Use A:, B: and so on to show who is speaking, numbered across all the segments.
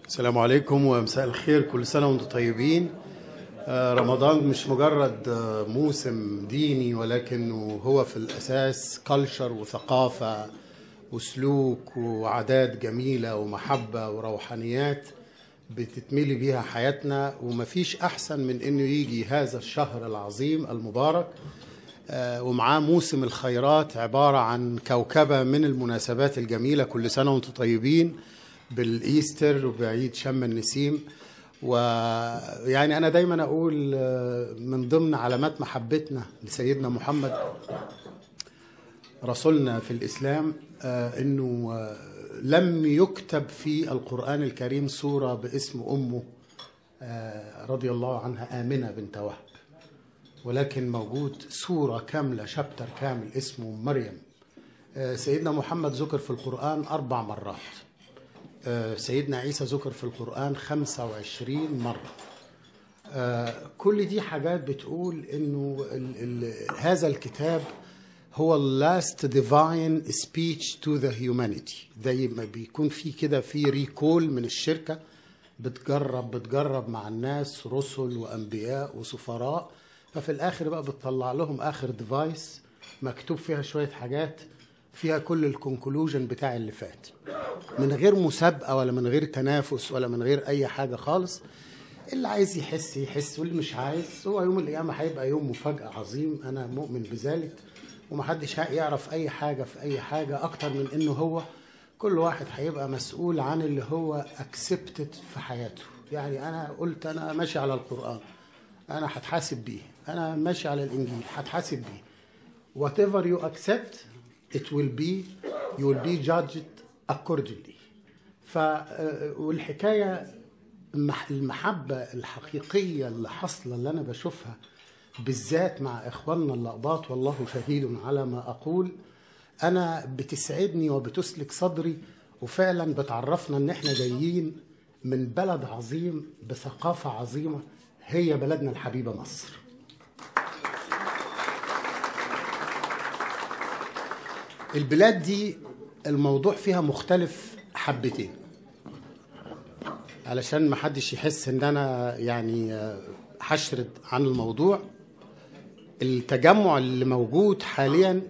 A: السلام عليكم ومساء الخير كل سنة وانتم طيبين آه، رمضان مش مجرد آه، موسم ديني ولكنه هو في الأساس كلشر وثقافة وسلوك وعادات جميلة ومحبة وروحانيات بتتملي بيها حياتنا ومفيش أحسن من إنه يجي هذا الشهر العظيم المبارك آه، ومعاه موسم الخيرات عبارة عن كوكبة من المناسبات الجميلة كل سنة وانتم طيبين بالإيستر وبعيد شم النسيم ويعني أنا دايما أقول آه، من ضمن علامات محبتنا لسيدنا محمد رسولنا في الإسلام آه، إنه آه، لم يكتب في القرآن الكريم سورة باسم أمه آه، رضي الله عنها آمنة بنت وهب ولكن موجود سورة كاملة شابتر كامل اسمه مريم آه، سيدنا محمد ذكر في القرآن أربع مرات آه، سيدنا عيسى ذكر في القرآن 25 مرة آه، كل دي حاجات بتقول انه ال ال هذا الكتاب هو اللاست ديفاين سبيتش تو ذا هيومانيتي زي ما بيكون في كده في ريكول من الشركه بتجرب بتجرب مع الناس رسل وانبياء وسفراء ففي الاخر بقى بتطلع لهم اخر ديفايس مكتوب فيها شويه حاجات فيها كل الكونكلوجن بتاع اللي فات من غير مسابقه ولا من غير تنافس ولا من غير اي حاجه خالص اللي عايز يحس يحس واللي مش عايز هو يوم القيامه هيبقى يوم مفاجاه عظيم انا مؤمن بذلك ومحدش يعرف اي حاجه في اي حاجه اكتر من انه هو كل واحد هيبقى مسؤول عن اللي هو اكسبتد في حياته يعني انا قلت انا ماشي على القران انا هتحاسب بيه انا ماشي على الانجيل هتحاسب بيه whatever you accept it will be you will be judged accordingly ف آه، والحكايه المح- المحبه الحقيقيه اللي حاصله اللي انا بشوفها بالذات مع اخواننا اللقباط والله شهيد على ما اقول انا بتسعدني وبتسلك صدري وفعلا بتعرفنا ان احنا جايين من بلد عظيم بثقافه عظيمه هي بلدنا الحبيبه مصر البلاد دي الموضوع فيها مختلف حبتين علشان ما حدش يحس ان انا يعني آه، هشرد عن الموضوع التجمع اللي موجود حاليا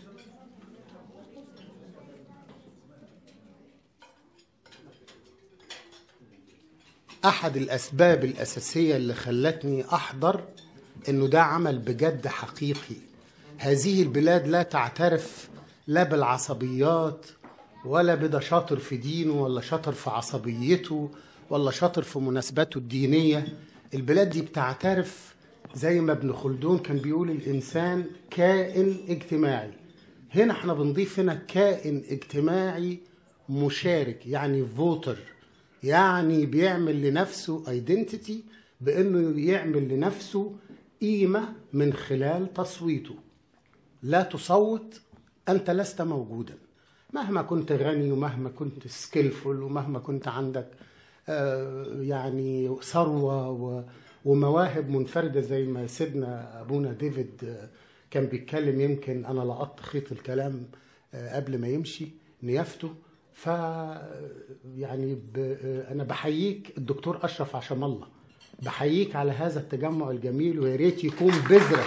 A: احد الاسباب الاساسيه اللي خلتني احضر انه ده عمل بجد حقيقي هذه البلاد لا تعترف لا بالعصبيات ولا بده شاطر في دينه ولا شاطر في عصبيته ولا شاطر في مناسباته الدينيه البلاد دي بتعترف زي ما ابن خلدون كان بيقول الانسان كائن اجتماعي هنا احنا بنضيف هنا كائن اجتماعي مشارك يعني فوتر يعني بيعمل لنفسه ايدنتيتي بانه يعمل لنفسه قيمه من خلال تصويته لا تصوت انت لست موجودا مهما كنت غني ومهما كنت سكيلفول ومهما كنت عندك آه، يعني ثروه و- ومواهب منفرده زي ما سيدنا ابونا ديفيد آه، كان بيتكلم يمكن انا لقطت خيط الكلام آه، قبل ما يمشي نيافته ف يعني ب... آه، انا بحييك الدكتور اشرف عشان الله بحييك على هذا التجمع الجميل ويا ريت يكون بذره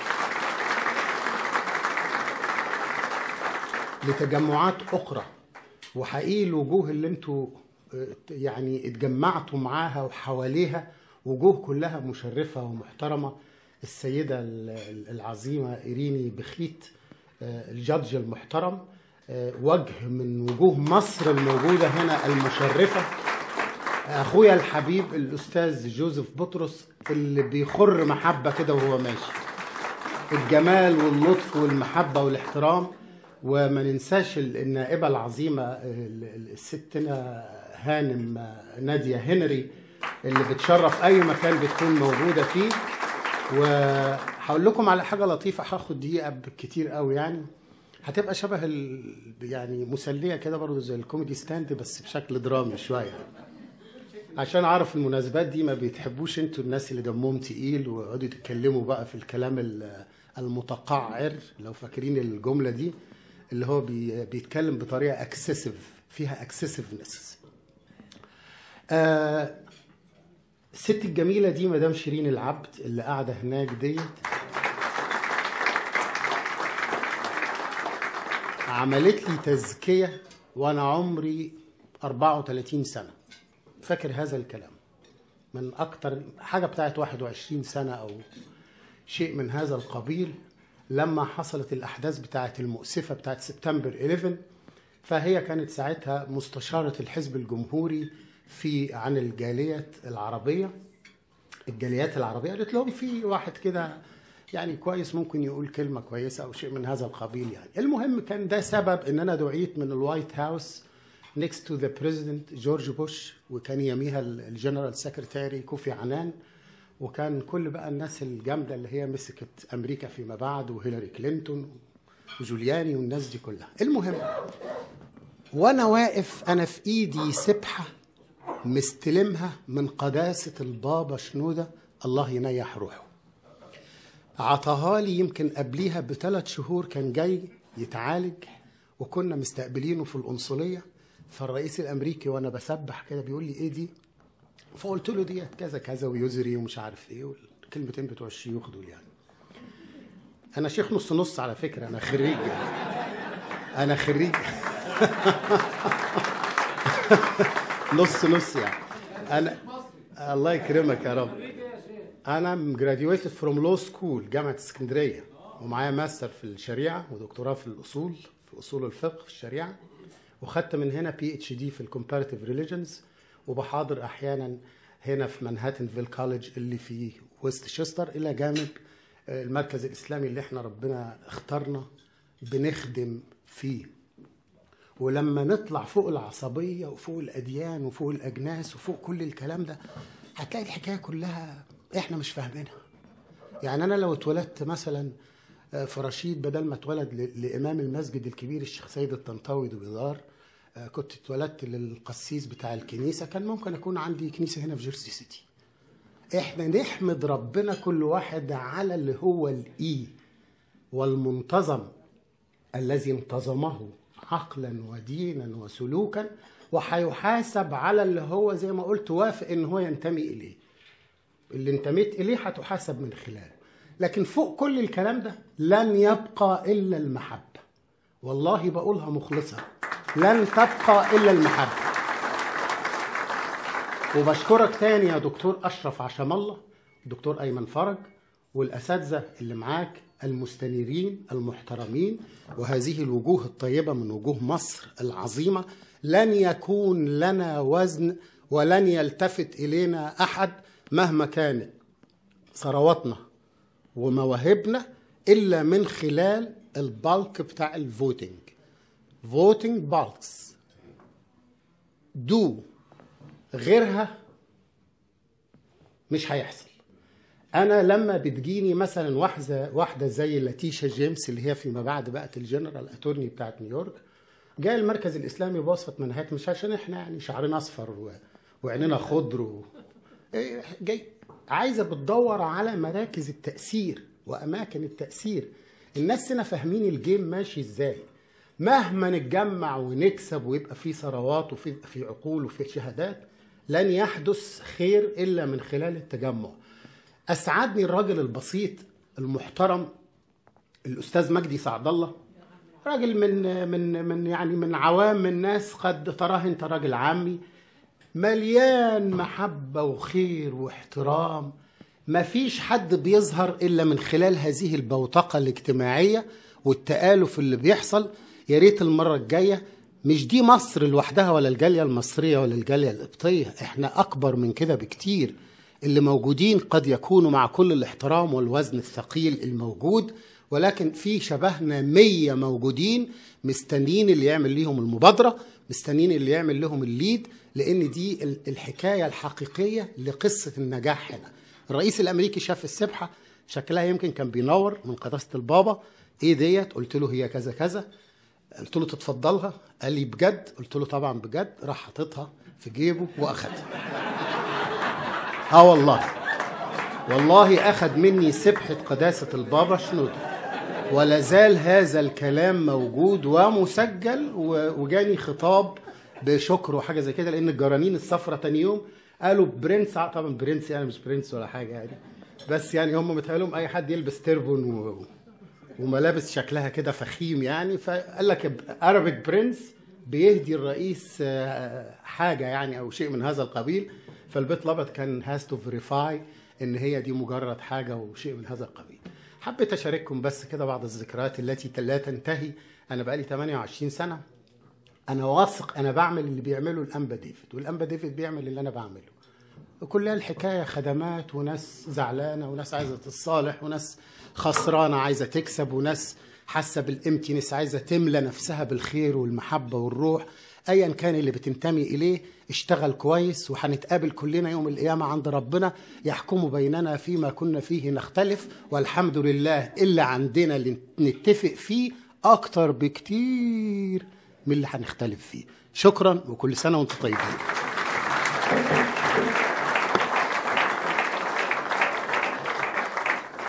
A: لتجمعات اخرى وحقيقي الوجوه اللي انتوا آه، يعني اتجمعتوا معاها وحواليها وجوه كلها مشرفه ومحترمه السيده ال- ال- العظيمه ايريني بخيت آه، الجادج المحترم آه، وجه من وجوه مصر الموجوده هنا المشرفه اخويا الحبيب الاستاذ جوزيف بطرس اللي بيخر محبه كده وهو ماشي الجمال واللطف والمحبة والاحترام وما ننساش ال- النائبة العظيمة ال- ال- الستنا هانم نادية هنري اللي بتشرف أي مكان بتكون موجودة فيه وهقول لكم على حاجة لطيفة هاخد دقيقة بالكتير قوي يعني هتبقى شبه ال... يعني مسلية كده برضه زي الكوميدي ستاند بس بشكل درامي شوية عشان اعرف المناسبات دي ما بتحبوش انتوا الناس اللي دمهم تقيل ويقعدوا يتكلموا بقى في الكلام ال- المتقعر لو فاكرين الجمله دي اللي هو بي بيتكلم بطريقه اكسسيف فيها اكسسيفنس آه الست الجميله دي مدام شيرين العبد اللي قاعده هناك ديت عملت لي تزكيه وانا عمري 34 سنه فاكر هذا الكلام من اكتر حاجه بتاعت 21 سنه او شيء من هذا القبيل لما حصلت الاحداث بتاعت المؤسفه بتاعت سبتمبر 11 فهي كانت ساعتها مستشاره الحزب الجمهوري في عن الجاليه العربيه الجاليات العربيه قالت لهم في واحد كده يعني كويس ممكن يقول كلمه كويسه او شيء من هذا القبيل يعني المهم كان ده سبب ان انا دعيت من الوايت هاوس next to the president جورج بوش وكان يميها الجنرال سكرتاري كوفي عنان وكان كل بقى الناس الجامده اللي هي مسكت امريكا فيما بعد وهيلاري كلينتون وجولياني والناس دي كلها المهم وانا واقف انا في ايدي سبحه مستلمها من قداسه البابا شنوده الله ينيح روحه عطاها لي يمكن قبليها بثلاث شهور كان جاي يتعالج وكنا مستقبلينه في القنصليه فالرئيس الامريكي وانا بسبح كده بيقول لي ايه دي فقلت له ديت كذا كذا ويزري ومش عارف ايه والكلمتين بتوع الشيوخ دول يعني انا شيخ نص نص على فكره انا خريج يعني. انا خريج نص نص يعني انا الله يكرمك يا رب انا جراديويتد فروم لو سكول جامعه اسكندريه ومعايا ماستر في الشريعه ودكتوراه في الاصول في اصول الفقه في الشريعه وخدت من هنا بي اتش دي في الكومباريتيف ريليجنز وبحاضر احيانا هنا في مانهاتنفيل كولج اللي في ويست شيستر الى جانب المركز الاسلامي اللي احنا ربنا اختارنا بنخدم فيه ولما نطلع فوق العصبيه وفوق الاديان وفوق الاجناس وفوق كل الكلام ده هتلاقي الحكايه كلها احنا مش فاهمينها يعني انا لو اتولدت مثلا في رشيد بدل ما اتولد لامام المسجد الكبير الشيخ سيد الطنطاوي دوبيدار كنت اتولدت للقسيس بتاع الكنيسه كان ممكن اكون عندي كنيسه هنا في جيرسي سيتي احنا نحمد ربنا كل واحد على اللي هو الاي والمنتظم الذي انتظمه عقلا ودينا وسلوكا وهيحاسب على اللي هو زي ما قلت وافق ان هو ينتمي اليه اللي انتميت اليه هتحاسب من خلاله لكن فوق كل الكلام ده لن يبقى الا المحبه والله بقولها مخلصه لن تبقى الا المحبه وبشكرك تاني يا دكتور اشرف عشم الله دكتور ايمن فرج والاساتذه اللي معاك المستنيرين المحترمين وهذه الوجوه الطيبه من وجوه مصر العظيمه لن يكون لنا وزن ولن يلتفت الينا احد مهما كانت ثرواتنا ومواهبنا الا من خلال البالك بتاع الفوتنج فوتنج بالكس دو غيرها مش هيحصل انا لما بتجيني مثلا واحده واحده زي لاتيشا جيمس اللي هي فيما بعد بقت الجنرال اتورني بتاعت نيويورك جاي المركز الاسلامي بوصفه منهات مش عشان احنا يعني شعرنا اصفر و... وعيننا خضر و... جاي عايزه بتدور على مراكز التاثير واماكن التاثير الناس هنا فاهمين الجيم ماشي ازاي مهما نتجمع ونكسب ويبقى في ثروات وفي في عقول وفي شهادات لن يحدث خير الا من خلال التجمع اسعدني الراجل البسيط المحترم الاستاذ مجدي سعد الله راجل من من من يعني من عوام الناس قد تراه انت راجل عامي مليان محبه وخير واحترام ما فيش حد بيظهر الا من خلال هذه البوتقه الاجتماعيه والتآلف اللي بيحصل يا ريت المره الجايه مش دي مصر لوحدها ولا الجاليه المصريه ولا الجاليه القبطيه احنا اكبر من كده بكتير اللي موجودين قد يكونوا مع كل الاحترام والوزن الثقيل الموجود ولكن في شبهنا مية موجودين مستنيين اللي يعمل ليهم المبادرة مستنيين اللي يعمل لهم الليد لأن دي الحكاية الحقيقية لقصة النجاح هنا الرئيس الأمريكي شاف السبحة شكلها يمكن كان بينور من قداسة البابا ايه ديت قلت له هي كذا كذا قلت له تتفضلها قال لي بجد قلت له طبعا بجد راح حاططها في جيبه واخدها اه والله والله اخذ مني سبحه قداسه البابا شنودة ولا زال هذا الكلام موجود ومسجل وجاني خطاب بشكر وحاجه زي كده لان الجرانين الصفرة تاني يوم قالوا برنس طبعا برنس يعني مش برنس ولا حاجه يعني بس يعني هم متهيألهم اي حد يلبس تربون و... وملابس شكلها كده فخيم يعني فقال لك ارابيك برنس بيهدي الرئيس آه، حاجه يعني او شيء من هذا القبيل فالبيت الابيض كان هاز تو فيريفاي ان هي دي مجرد حاجه وشيء من هذا القبيل حبيت اشارككم بس كده بعض الذكريات التي لا تنتهي انا بقالي 28 سنه انا واثق انا بعمل اللي بيعمله الانبا ديفيد والانبا ديفيد بيعمل اللي انا بعمله كلها الحكايه خدمات وناس زعلانه وناس عايزه تتصالح وناس خسرانه عايزه تكسب وناس حاسه بالامتنس عايزه تملى نفسها بالخير والمحبه والروح ايا كان اللي بتنتمي اليه اشتغل كويس وهنتقابل كلنا يوم القيامه عند ربنا يحكم بيننا فيما كنا فيه نختلف والحمد لله اللي عندنا اللي نتفق فيه اكتر بكتير من اللي هنختلف فيه شكرا وكل سنه وانتم طيبين